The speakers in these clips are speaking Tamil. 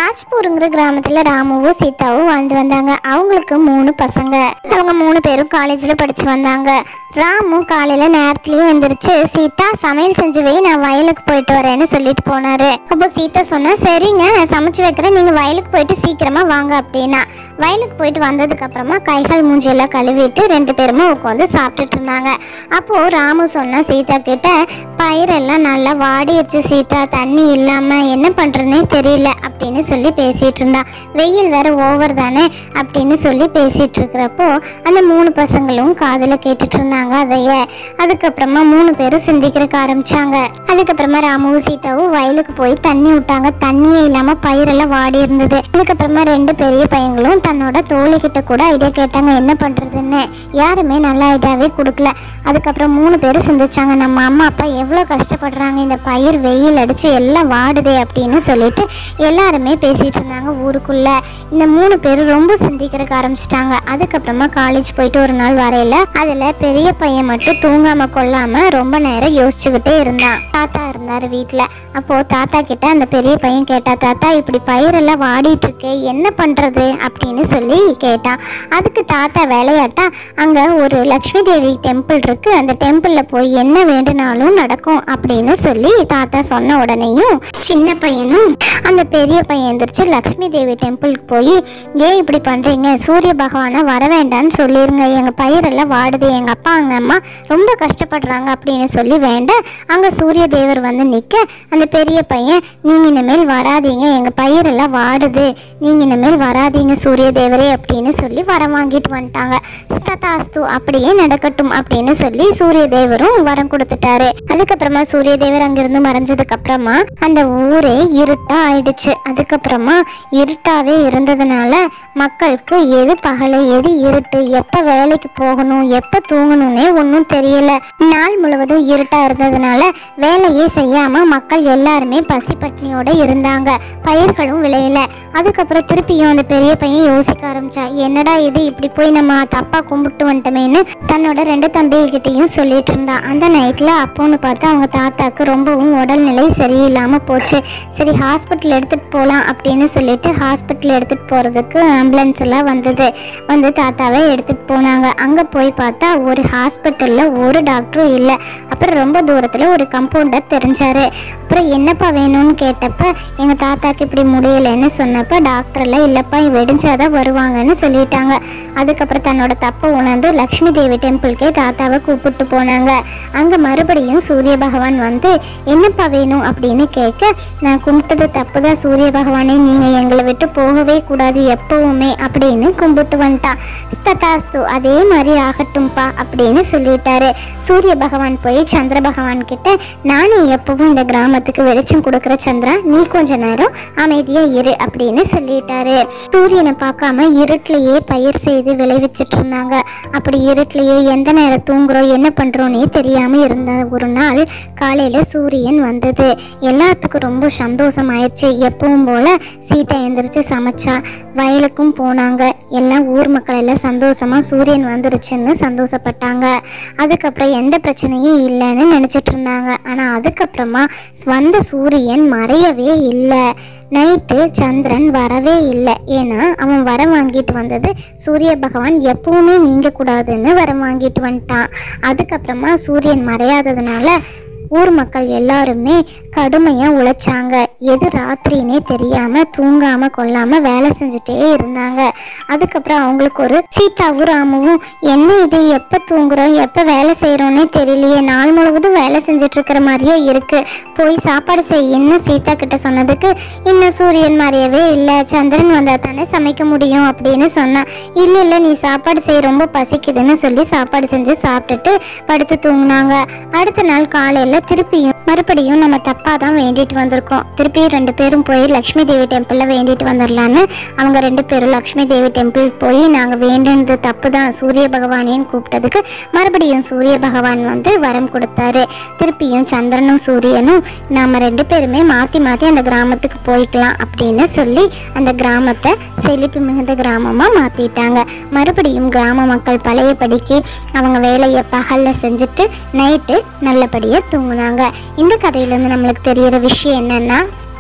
ராஜ்பூருங்கிற கிராமத்துல ராமுவும் சீதாவும் வாழ்ந்து வந்தாங்க அவங்களுக்கு மூணு பசங்க அவங்க மூணு பேரும் காலேஜ்ல படிச்சு வந்தாங்க ராமு காலையில நேரத்துலயே எந்திரிச்சு சீதா சமையல் செஞ்சு வை நான் வயலுக்கு போயிட்டு வரேன்னு சொல்லிட்டு போனாரு அப்போ சீதா சொன்னா சரிங்க நான் சமைச்சு வைக்கிறேன் நீங்க வயலுக்கு போயிட்டு சீக்கிரமா வாங்க அப்படின்னா வயலுக்கு போயிட்டு வந்ததுக்கு அப்புறமா கைகள் மூஞ்சி எல்லாம் கழுவிட்டு ரெண்டு பேருமே உட்காந்து சாப்பிட்டுட்டு இருந்தாங்க அப்போ ராமு சொன்னா சீதா கிட்ட பயிரெல்லாம் நல்லா வாடிடுச்சு சீதா தண்ணி இல்லாம என்ன பண்றதுனே தெரியல அப்படின்னு சொல்லி பேசிட்டு இருந்தா வெயில் வேற ஓவர் தானே அப்படின்னு சொல்லி பேசிட்டு இருக்கிறப்போ அந்த மூணு பசங்களும் காதுல கேட்டுட்டு இருந்தாங்க அதைய அதுக்கப்புறமா மூணு பேரும் சிந்திக்கிறக்க ஆரம்பிச்சாங்க அதுக்கப்புறமா ராமுவும் சீதாவும் வயலுக்கு போய் தண்ணி விட்டாங்க தண்ணியே இல்லாம பயிரெல்லாம் வாடி இருந்தது அதுக்கப்புறமா ரெண்டு பெரிய பையங்களும் தன்னோட தோழி கிட்ட கூட ஐடியா கேட்டாங்க என்ன பண்றதுன்னு யாருமே நல்ல ஐடியாவே கொடுக்கல அதுக்கப்புறம் மூணு பேரும் சிந்திச்சாங்க நம்ம அம்மா அப்பா எவ்வளோ கஷ்டப்படுறாங்க இந்த பயிர் வெயில் அடிச்சு எல்லாம் வாடுதே அப்படின்னு சொல்லிட்டு எல்லாருமே பேசிட்டு இருந்தாங்க ஊருக்குள்ள இந்த மூணு பேரும் ரொம்ப சிந்திக்கிறதுக்கு ஆரம்பிச்சிட்டாங்க அதுக்கப்புறமா காலேஜ் போயிட்டு ஒரு நாள் வரையில அதுல பெரிய பையன் மட்டும் தூங்காம கொள்ளாம ரொம்ப நேரம் யோசிச்சுக்கிட்டே இருந்தான் தாத்தா இருந்தாரு வீட்ல அப்போ தாத்தா கிட்ட அந்த பெரிய பையன் கேட்டா தாத்தா இப்படி பயிரெல்லாம் வாடிட்டு இருக்கே என்ன பண்றது அப்படின்னு சொல்லி கேட்டான் அதுக்கு தாத்தா விளையாட்டா அங்க ஒரு லக்ஷ்மி தேவி டெம்பிள் இருக்கு அந்த டெம்பிள்ல போய் என்ன வேண்டுனாலும் நடக்கும் அப்படின்னு சொல்லி தாத்தா சொன்ன உடனேயும் சின்ன பையனும் அந்த பெரிய பையன் எந்திரிச்சு லக்ஷ்மி தேவி டெம்பிளுக்கு போய் ஏன் இப்படி பண்றீங்க சூரிய பகவானை வர வேண்டாம்னு சொல்லிருங்க எங்க பயிரெல்லாம் வாடுது எங்க அப்பா அங்க அம்மா ரொம்ப கஷ்டப்படுறாங்க அப்படின்னு சொல்லி வேண்ட அங்க சூரிய தேவர் வந்து நிக்க அந்த பெரிய பையன் நீங்க இனிமேல் வராதீங்க எங்க பயிரெல்லாம் வாடுது நீங்க இனிமேல் வராதீங்க சூரிய தேவரே அப்படின்னு சொல்லி வரம் வாங்கிட்டு வந்துட்டாங்க ஸ்ததாஸ்து அப்படியே நடக்கட்டும் அப்படின்னு சொல்லி சூரிய தேவரும் வரம் கொடுத்துட்டாரு அதுக்கப்புறமா சூரிய தேவர் அங்கிருந்து மறைஞ்சதுக்கு அப்புறமா அந்த ஊரே இருட்டா ஆயிடுச்சு அதுக்கப்புறமா இருட்டாவே இருந்ததுனால மக்களுக்கு எது பகல எது இருட்டு எப்ப வேலைக்கு போகணும் எப்ப தூங்கணும்னே ஒன்றும் தெரியல நாள் முழுவதும் இருட்டா இருந்ததுனால வேலையே செய்யாம மக்கள் எல்லாருமே பசி பட்னியோட இருந்தாங்க பயிர்களும் விளையல அதுக்கப்புறம் திருப்பியும் அந்த பெரிய பையன் யோசிக்க ஆரம்பிச்சா என்னடா இது இப்படி போய் நம்ம தப்பா கும்பிட்டு வந்துட்டோமேன்னு தன்னோட ரெண்டு தம்பிகிட்டையும் சொல்லிட்டு இருந்தா அந்த நைட்ல அப்போன்னு பார்த்து அவங்க தாத்தாக்கு ரொம்பவும் உடல்நிலை சரியில்லாம போச்சு சரி ஹாஸ்பிட்டல் எடுத்துட்டு போகலாம் அப்படின்னு சொல்லிட்டு ஹாஸ்பிட்டல் எடுத்துட்டு போறதுக்கு ஆம்புலன்ஸ் எல்லாம் வந்தது வந்து தாத்தாவை எடுத்துட்டு போனாங்க அங்க போய் பார்த்தா ஒரு ஹாஸ்பிட்டல்ல ஒரு டாக்டரும் இல்லை அப்புறம் ரொம்ப தூரத்துல ஒரு கம்பவுண்டர் தெரிஞ்சாரு அப்புறம் என்னப்பா வேணும்னு கேட்டப்ப எங்க தாத்தாக்கு இப்படி முடியலைன்னு சொன்னப்ப டாக்டர் எல்லாம் இல்லப்பா வெடிஞ்சாதான் வருவாங்கன்னு சொல்லிட்டாங்க அதுக்கப்புறம் தன்னோட தப்பை உணர்ந்து லக்ஷ்மி தேவி டெம்பிள்க்கே தாத்தாவை கூப்பிட்டு போனாங்க அங்க மறுபடியும் சூரிய பகவான் வந்து என்னப்பா வேணும் அப்படின்னு கேட்க நான் கும்பிட்டது தப்பு தான் சூரிய பகவானே நீங்க எங்களை விட்டு போகவே கூடாது எப்பவுமே அப்படின்னு கும்பிட்டு வந்துட்டான் ஸ்ததாஸ்து அதே மாதிரி ஆகட்டும்பா அப்படின்னு சொல்லிட்டாரு சூரிய பகவான் போய் சந்திர பகவான் கிட்ட நானும் எப்பவும் இந்த கிராமத்துக்கு வெளிச்சம் கொடுக்குற சந்திரா நீ கொஞ்ச நேரம் அமைதியா இரு அப்படின்னு சொல்லிட்டாரு சூரியனை பார்க்காம இருட்டிலேயே பயிர் செய்து விளைவிச்சிட்டு இருந்தாங்க அப்படி இருட்டிலேயே எந்த நேரம் தூங்குறோம் என்ன பண்றோம்னே தெரியாம இருந்த ஒரு நாள் காலையில சூரியன் வந்தது எல்லாத்துக்கும் ரொம்ப சந்தோஷம் ஆயிடுச்சு எப்பவும் போல சீதா எந்திரிச்சு சமைச்சா வயலுக்கும் போனாங்க எல்லாம் ஊர் மக்கள் எல்லாம் சந்தோஷமா சூரியன் வந்துருச்சுன்னு சந்தோஷப்பட்டாங்க அதுக்கப்புறம் எந்த பிரச்சனையும் இல்லைன்னு நினைச்சிட்டு இருந்தாங்க ஆனா அதுக்கப்புறமா வந்த சூரியன் மறையவே இல்லை நைட்டு சந்திரன் வரவே இல்லை ஏன்னா அவன் வரம் வாங்கிட்டு வந்தது சூரிய பகவான் எப்பவுமே நீங்க கூடாதுன்னு வரம் வாங்கிட்டு வந்துட்டான் அதுக்கப்புறமா சூரியன் மறையாததுனால ஊர் மக்கள் எல்லாருமே கடுமையா உழைச்சாங்க எது ராத்திரினே தெரியாம தூங்காம கொள்ளாம வேலை செஞ்சுட்டே இருந்தாங்க அதுக்கப்புறம் அவங்களுக்கு ஒரு சீதாவும் ராமுவும் என்ன இது எப்ப தூங்குறோம் எப்ப வேலை செய்யறோம்னே தெரியலையே நாள் முழுவதும் வேலை செஞ்சுட்டு இருக்கிற மாதிரியே இருக்கு போய் சாப்பாடு செய்யன்னு சீதா கிட்ட சொன்னதுக்கு இன்னும் சூரியன் மறையவே இல்லை சந்திரன் வந்தா தானே சமைக்க முடியும் அப்படின்னு சொன்னான் இல்ல இல்ல நீ சாப்பாடு செய்ய ரொம்ப பசிக்குதுன்னு சொல்லி சாப்பாடு செஞ்சு சாப்பிட்டுட்டு படுத்து தூங்குனாங்க அடுத்த நாள் காலையில திருப்பியும் மறுபடியும் நம்ம தப்பா தான் வேண்டிட்டு வந்திருக்கோம் திருப்பியும் ரெண்டு பேரும் போய் லக்ஷ்மி தேவி டெம்பிள்ல வேண்டிட்டு வந்துடலான்னு அவங்க ரெண்டு பேரும் லக்ஷ்மி தேவி டெம்பிள் போய் நாங்க வேண்டினது தப்பு தான் சூரிய பகவானையும் கூப்பிட்டதுக்கு மறுபடியும் சூரிய பகவான் வந்து வரம் கொடுத்தாரு திருப்பியும் சந்திரனும் சூரியனும் நாம ரெண்டு பேருமே மாத்தி மாத்தி அந்த கிராமத்துக்கு போய்க்கலாம் அப்படின்னு சொல்லி அந்த கிராமத்தை செழிப்பு மிகுந்த கிராமமா மாத்திட்டாங்க மறுபடியும் கிராம மக்கள் பழையபடிக்கு அவங்க வேலையை பகல்ல செஞ்சுட்டு நைட்டு நல்லபடியா தூங்குனாங்க இந்த கதையிலேருந்து நம்மளுக்கு தெரியிற விஷயம் என்னன்னா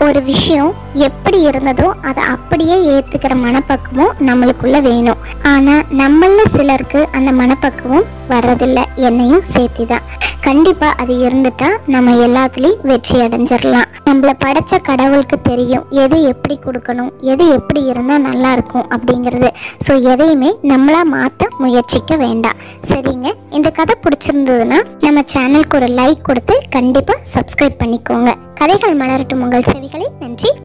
ஒரு விஷயம் எப்படி இருந்ததோ அதை அப்படியே ஏத்துக்கிற மனப்பக்குவம் நம்மளுக்குள்ள வேணும் ஆனா நம்மள சிலருக்கு அந்த மனப்பக்குவம் வர்றதில்ல என்னையும் சேர்த்து தான் கண்டிப்பா அது இருந்துட்டா நம்ம எல்லாத்துலயும் வெற்றி அடைஞ்சிடலாம் நம்மள படைச்ச கடவுளுக்கு தெரியும் எது எப்படி கொடுக்கணும் எது எப்படி இருந்தா நல்லா இருக்கும் அப்படிங்கிறது ஸோ எதையுமே நம்மளா மாத்த முயற்சிக்க வேண்டாம் சரிங்க இந்த கதை பிடிச்சிருந்ததுன்னா நம்ம சேனலுக்கு ஒரு லைக் கொடுத்து கண்டிப்பா சப்ஸ்கிரைப் பண்ணிக்கோங்க கதைகள் மலரட்டும் உங்கள் செவிகளை நன்றி